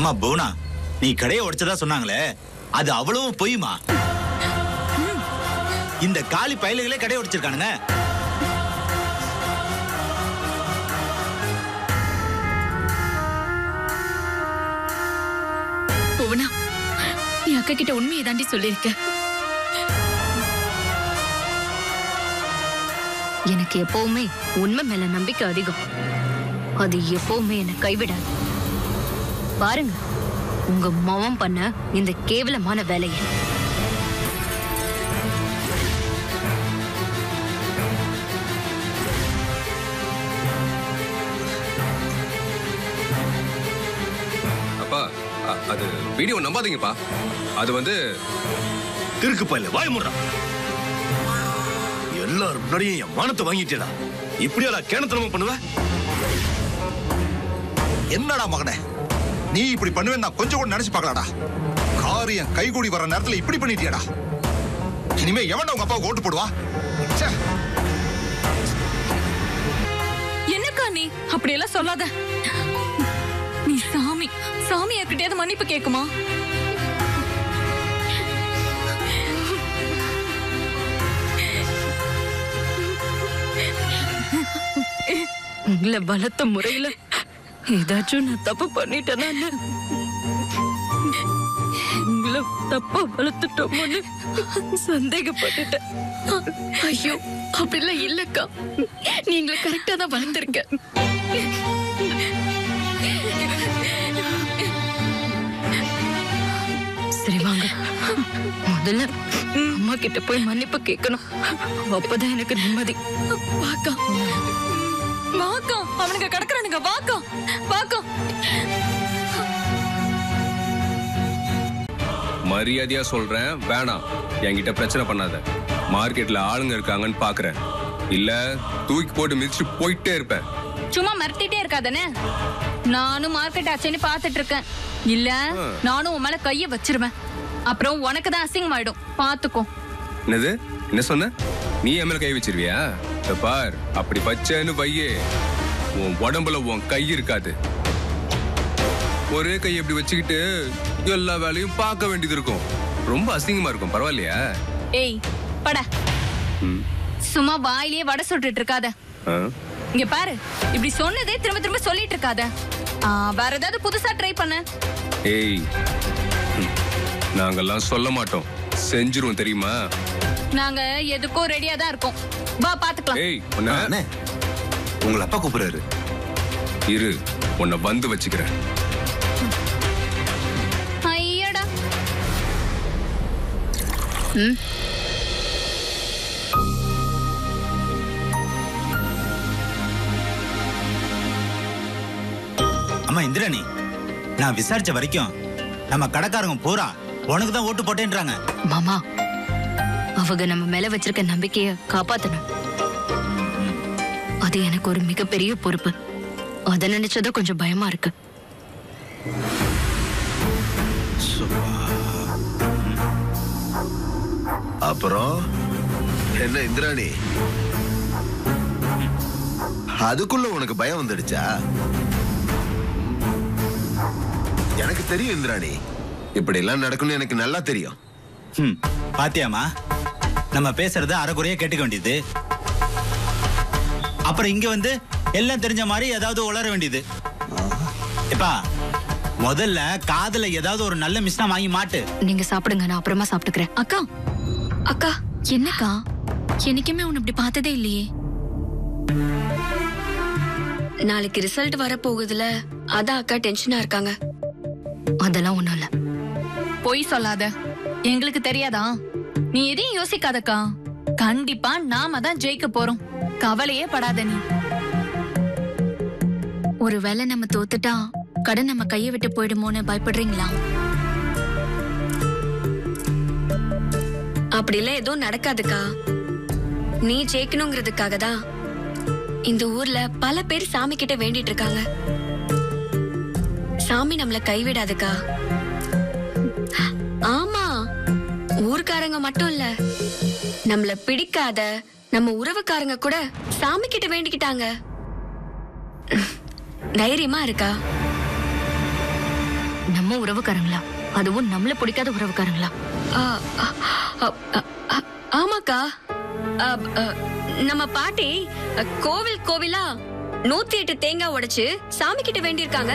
அம்மா புவனா நீ கடையை உடைச்சதா சொன்னாங்களே அது அவ்வளவு பொய்யுமா இந்த காலி பயலுகளே கடையை உடைச்சிருக்கானுங்க புவனா நீ அக்கா கிட்ட உண்மையை தாண்டி சொல்லியிருக்க எனக்கு எப்பவுமே உண்மை மேல நம்பிக்கை அதிகம் அது எப்பவுமே என்னை கைவிடாது பாருங்க உங்க மவம் பண்ண இந்த கேவலமான வேலையை அப்பா அ- அது வீடியோ நம்பாதீங்கப்பா அது வந்து திருக்கு பையல வாய் முடுறா எல்லாரும் முன்னாடியும் என் மானத்தை வாங்கிட்டேடா இப்படியா கேணத்தனமா பண்ணுவ என்னடா மகனே நீ இப்படி பண்ணுவேன்னு நான் கொஞ்சம் கூட நினைச்சு பார்க்கலாடா காரியம் கைகூடி வர நேரத்துல இப்படி பண்ணிட்டியாடா இனிமே எவன்டா உங்க அப்பாவுக்கு ஓட்டு போடுவா ச்சே. என்னக்கா நீ அப்படியெல்லாம் சொல்லாத நீ சாமி சாமி யார்கிட்டயாவது மன்னிப்பு கேக்குமா உங்களை பலத்த முறையில ஏதாச்சும் நான் தப்பு பண்ணிட்டேனா உங்களை தப்பா வளர்த்துட்டோமோன்னு சந்தேகப்பட்டுட்டேன் ஐயோ அப்படிலாம் இல்லக்கா நீ எங்களை கரெக்டா தான் வளர்ந்துருக்க சரி வாங்க முதல்ல அம்மா கிட்ட போய் மன்னிப்பு கேட்கணும் அப்பதான் எனக்கு நிம்மதி வாக்கா வாக்கா அவனுங்க கிடக்குறானுங்க வாக்கா வாக்கா மரியாதையா சொல்றேன் வேணாம் என்கிட்ட பிரச்சனை பண்ணாத மார்க்கெட்ல ஆளுங்க இருக்காங்கன்னு பாக்குறேன் இல்ல தூக்கி போட்டு மிதிச்சு போயிட்டே இருப்பேன் சும்மா மிரட்டிட்டே இருக்காதானே நானும் மார்க்கெட் ஆச்சுன்னு பாத்துட்டு இருக்கேன் இல்ல நானும் உன் மேல கைய வச்சிருவேன் அப்புறம் உனக்கு தான் அசிங்கமாயிடும் பாத்துக்கோ என்னது என்ன சொன்ன நீ என் மேல கை வச்சிருவியா இதோ பார் அப்படி வச்சேன்னு வையே உன் உடம்புல உன் கை இருக்காது ஒரே கை இப்படி வச்சுக்கிட்டு எல்லா வேலையும் பார்க்க வேண்டியது இருக்கும் ரொம்ப அசிங்கமா இருக்கும் பரவாயில்லையா ஏய் பட ம். சும்மா வாயிலேயே வடை சுட்டுட்டு இருக்காத ஆ? இங்க பாரு இப்படி சொன்னதே திரும்ப திரும்ப சொல்லிட்டு இருக்காத ஆ, வேற ஏதாவது புதுசா ட்ரை பண்ண ஏய் ம். நாங்கெல்லாம் சொல்ல மாட்டோம் செஞ்சிருவோம் தெரியுமா நாங்க எதுக்கும் ரெடியா தான் இருக்கோம் வா பாத்துக்கலாம் ஏய் உன்னை அண்ணே உங்களை அப்பா கூப்பிடுறாரு இரு உன்னை வந்து வச்சுக்கிறேன் ஐயடா அம்மா இந்திராணி நான் விசாரிச்ச வரைக்கும் நம்ம கடைக்காரங்க பூரா உனக்கு தான் ஓட்டு போட்டேன்றாங்க மாமா அவங்க நம்ம மேல வச்சிருக்க நம்பிக்கைய காப்பாத்தணும் அது எனக்கு ஒரு மிகப்பெரிய பொறுப்பு அதை நினைச்சதான் கொஞ்சம் பயமா இருக்கு அப்புறம் என்ன இந்திராணி அதுக்குள்ள உனக்கு பயம் வந்துடுச்சா எனக்கு தெரியும் இந்திராணி இப்படி எல்லாம் நடக்கும்னு எனக்கு நல்லா தெரியும் ம் பாத்தியாமா நம்ம பேசுறத அரைக்குறையா கேட்டுக்க வேண்டியது அப்புறம் இங்க வந்து எல்லாம் தெரிஞ்ச மாதிரி ஏதாவது உளர வேண்டியது எப்பா முதல்ல காதுல ஏதாவது ஒரு நல்ல மிஸ்னா வாங்கி மாட்டு நீங்க சாப்பிடுங்க நான் அப்புறமா சாப்பிட்டுக்கிறேன் அக்கா அக்கா என்னக்கா என்னைக்குமே உன்னை இப்படி பார்த்ததே இல்லையே நாளைக்கு ரிசல்ட் வர போகுதுல அதான் அக்கா டென்ஷனா இருக்காங்க அதெல்லாம் ஒண்ணும் இல்ல பொய் சொல்லாத எங்களுக்கு தெரியாதா நீ எதையும் யோசிக்காதக்கா கண்டிப்பா நாம தான் ஜெயிக்க போறோம் கவலையே படாத நீ ஒருவேளை நம்ம தோத்துட்டா கடன் நம்ம கையை விட்டு போயிடுமோன்னு பயப்படுறீங்களா அப்படிலாம் எதுவும் நடக்காதுக்கா நீ ஜெயிக்கணுங்கிறதுக்காக தான் இந்த ஊர்ல பல பேர் சாமி கிட்ட வேண்டிட்டு இருக்காங்க சாமி நம்மள கைவிடாதுக்கா ஆமா ஊர்க்காரங்க மட்டும் இல்ல நம்மள பிடிக்காத நம்ம உறவுக்காரங்க கூட சாமி கிட்ட வேண்டிக்கிட்டாங்க தைரியமா இருக்கா நம்ம உறவுக்காரங்களா அதுவும் நம்மள பிடிக்காத உறவுக்காரங்களா ஆ, ஆ, ஆ, ஆ, ஆ, ஆமாக்கா ஆ, ஆ, நம்ம பாட்டி அ, கோவில் கோவிலா நூத்தி எட்டு தேங்காய் உடைச்சு சாமி கிட்ட வேண்டியிருக்காங்க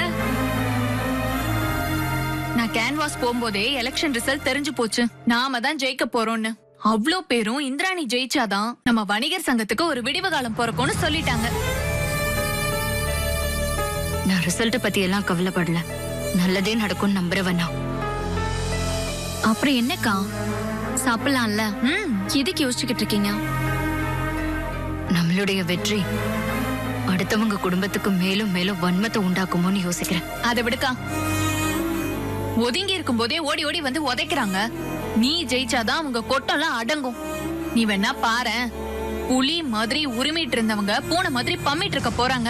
நான் கேன்வாஸ் போகும்போதே எலெக்ஷன் ரிசல்ட் தெரிஞ்சு போச்சு நாம தான் ஜெயிக்க போறோம்னு அவ்ளோ பேரும் இந்திராணி ஜெயிச்சாதான் நம்ம வணிகர் சங்கத்துக்கு ஒரு விடிவு காலம் பிறக்கும்னு சொல்லிட்டாங்க நான் ரிசல்ட் பத்தி எல்லாம் கவலைப்படல நல்லதே நடக்கும்னு நம்புறவன் நான் அப்புறம் என்னக்கா சாப்பிடலாம்ல ம் எதுக்கு யோசிச்சுக்கிட்டு இருக்கீங்க நம்மளுடைய வெற்றி அடுத்தவங்க குடும்பத்துக்கு மேலும் மேலும் வன்மத்தை உண்டாக்குமோன்னு யோசிக்கிறேன் அதை விடுக்கா ஒதுங்கி இருக்கும் போதே ஓடி ஓடி வந்து உதைக்கிறாங்க நீ ஜெயிச்சாதான் அவங்க கொட்டம்லாம் அடங்கும் நீ வேணா பாரேன் புலி மாதிரி உரிமிட்டு இருந்தவங்க பூனை மாதிரி பம்மிட்டு இருக்க போறாங்க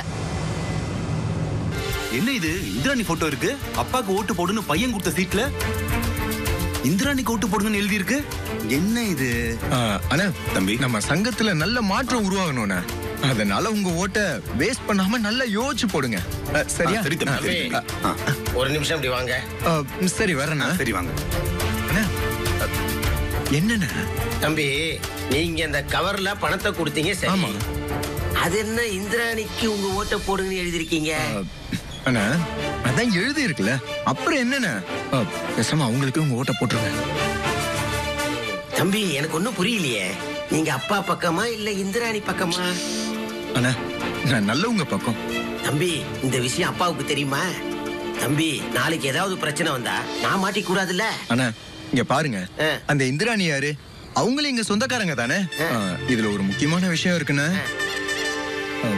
என்ன இது இந்திராணி போட்டோ இருக்கு அப்பாக்கு ஓட்டு போடுன்னு பையன் கொடுத்த சீட்ல இந்திராணிக்கு ஓட்டு போடுங்கன்னு எழுதி இருக்கு என்ன இது அண்ணா தம்பி. நம்ம சங்கத்துல நல்ல மாற்றம் உருவாகணும்ண்ணா அதனால உங்க ஓட்ட வேஸ்ட் பண்ணாம நல்லா யோசிச்சு போடுங்க அ, சரியா ஆ, சரி தம்பி, சரி அ, தம்பி. ஆ, ஒரு நிமிஷம் இப்படி வாங்க அ, சரி வரேண்ணா சரி வாங்க அண்ணா அ, என்னண்ணா தம்பி நீங்க இந்த கவர்ல பணத்தை கொடுத்தீங்க சரி ஆமா. அது என்ன இந்திராணிக்கு உங்க ஓட்ட போடுங்கன்னு எழுதிருக்கீங்க அ, அண்ணா அதான் எழுதி இருக்குல்ல அப்புறம் என்னண்ணா அ, பேசாம அவங்களுக்கு உங்க ஓட்ட போட்டுருங்க தம்பி எனக்கு ஒண்ணும் புரியலையே நீங்க அப்பா பக்கமா இல்ல இந்திராணி பக்கமா அண்ணா நான் நல்லவங்க பக்கம் தம்பி இந்த விஷயம் அப்பாவுக்கு தெரியுமா தம்பி நாளைக்கு ஏதாவது பிரச்சனை வந்தா நான் மாட்டிக்க கூடாதுல்ல அண்ணா இங்க பாருங்க ஆ. அந்த இந்திராணி யாரு அவங்களும் எங்க சொந்தக்காரங்க தானே ஆ. ஆ, இதுல ஒரு முக்கியமான விஷயம் இருக்குண்ணா ஆ.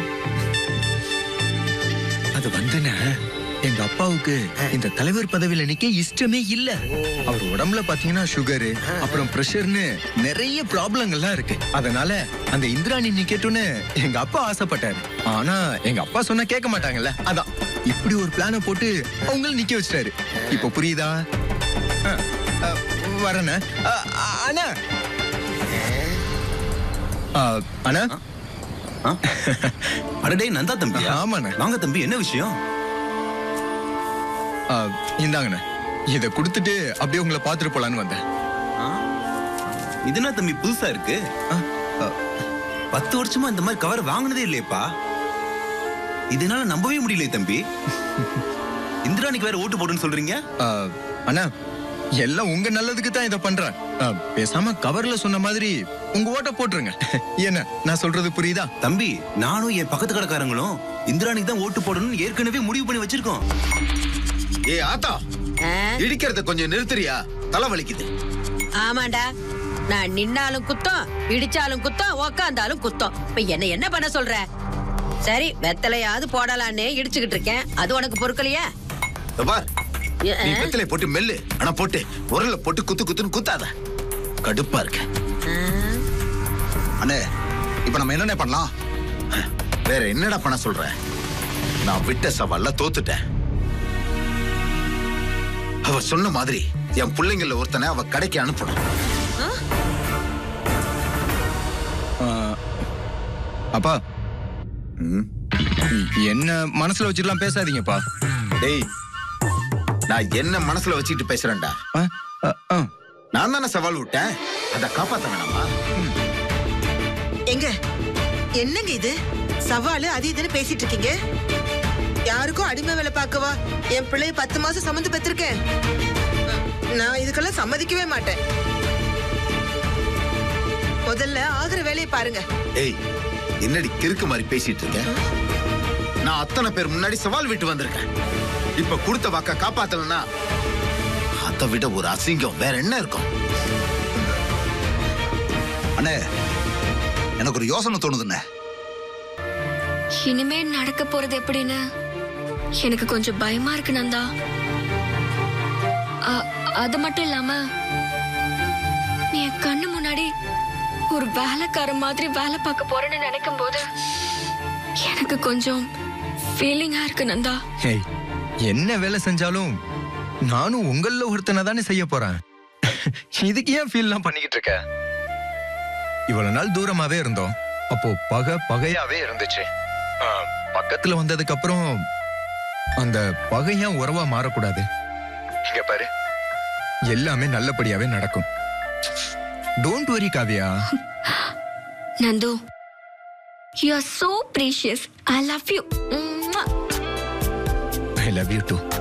அது வந்துண்ணா எங்க அப்பாவுக்கு இந்த தலைவர் பதவியில நிக்க இஷ்டமே இல்ல அவர் உடம்புல பாத்தீங்கன்னா சுகரு அப்புறம் பிரஷர்னு நிறைய ப்ராப்ளங்கள்லாம் இருக்கு அதனால அந்த இந்திராணி நிக்கட்டும்னு எங்க அப்பா ஆசைப்பட்டாரு ஆனா எங்க அப்பா சொன்னா கேட்க மாட்டாங்கல்ல அதான் இப்படி ஒரு பிளான போட்டு அவங்கள நிக்க வச்சிட்டாரு இப்ப புரியுதா ஆ, ஆ, வரேண்ணே ஆ, ஆ, அண்ணா ஆ, அண்ணா அடடே நந்தா தம்பி ஆமாண்ணே. வாங்க தம்பி என்ன விஷயம் ஆ, இந்தாங்கண்ணே இத கொடுத்துட்டு அப்படியே உங்களை பார்த்துட்டு போலான்னு வந்தேன் ஆ? இது என்ன தம்பி புதுசா இருக்கு ஆ, ஆ, பத்து வருஷமா இந்த மாதிரி கவர் வாங்கினதே இல்லையேப்பா இதனால நம்பவே முடியலையே தம்பி இந்திராணிக்கு வேற ஓட்டு போடுன்னு சொல்றீங்க ஆ, அண்ணா எல்லாம் உங்க நல்லதுக்கு தான் இதை பண்றேன் ஆ, பேசாம கவர்ல சொன்ன மாதிரி உங்க ஓட்ட போட்டுருங்க என்ன நான் சொல்றது புரியுதா தம்பி நானும் என் பக்கத்து கடைக்காரங்களும் இந்திராணிக்கு தான் ஓட்டு போடணும்னு ஏற்கனவே முடிவு பண்ணி வச்சிருக்கோம் ஏ ஆத்தா இடிக்கிறத கொஞ்சம் நிறுத்துறியா தலை வலிக்குது ஆமாண்டா நான் நின்னாலும் குத்தம் இடிச்சாலும் குத்தம் உக்காந்தாலும் குத்தம் இப்ப என்ன என்ன பண்ண சொல்ற சரி வெத்தலையாவது போடலான்னு இடிச்சுக்கிட்டு இருக்கேன் அது உனக்கு பொறுக்கலையா இதோ பார் நீ வெத்தலை போட்டு மெல்லு ஆனா போட்டு உரல்ல போட்டு குத்து குத்துன்னு குத்தாத கடுப்பா இருக்க அண்ணே இப்ப நம்ம என்னென்ன பண்ணலாம் வேற என்னடா பண்ண சொல்ற நான் விட்ட சவால்ல தோத்துட்டேன் அவ சொன்ன மாதிரி என் பிள்ளைங்கள ஒருத்தனை அவ கடைக்கு அனுப்பணும் ஆ, அப்பா ம். என்ன மனசுல வச்சுட்டுலாம் பேசாதீங்கப்பா டேய் நான் என்ன மனசுல வச்சுக்கிட்டு பேசுறேன்டா ஆ, ஆ, ஆ. நான் தானே சவால் விட்டேன் அதை காப்பாத்த வேணாமா எங்க என்னங்க இது சவாலு அது இதுன்னு பேசிட்டு இருக்கீங்க யாருக்கும் அடிமை வேலை பார்க்கவா என் பிள்ளைய பத்து மாசம் சம்மந்து பெற்றிருக்கேன் நான் இதுக்கெல்லாம் சம்மதிக்கவே மாட்டேன் முதல்ல ஆகுற வேலையை பாருங்க ஏய் என்னடி கிறுக்கு மாதிரி பேசிட்டு இருக்க நான் அத்தனை பேர் முன்னாடி சவால் விட்டு வந்திருக்கேன் இப்ப கொடுத்த வாக்க காப்பாத்தலனா அதை விட ஒரு அசிங்கம் வேற என்ன இருக்கும் அண்ணே எனக்கு ஒரு யோசனை தோணுதுண்ணே இனிமே நடக்க போறது எப்படின்னு எனக்கு கொஞ்சம் பயமா இருக்கு நந்தா அ- அது மட்டும் இல்லாம நீ என் கண்ணு முன்னாடி ஒரு வேலைக்கார மாதிரி வேலை பார்க்க போறேன்னு நினைக்கும் போது எனக்கு கொஞ்சம் ஃபீலிங்கா இருக்கு நந்தா ஏய் என்ன வேலை செஞ்சாலும் நானும் உங்கள ஒருத்தனை தானே செய்ய போறேன் இதுக்கு ஏன் ஃபீல்லாம் பண்ணிக்கிட்டு இருக்க இவ்வளவு நாள் தூரமாவே இருந்தோம் அப்போ பகை பகையாவே இருந்துச்சு ஆ, பக்கத்துல வந்ததுக்கு அப்புறம் அந்த பகை ஏன் உறவா மாறக்கூடாது இங்க பாரு எல்லாமே நல்லபடியாவே நடக்கும் don't worry Kavya Nandu you are so precious I love you I love you two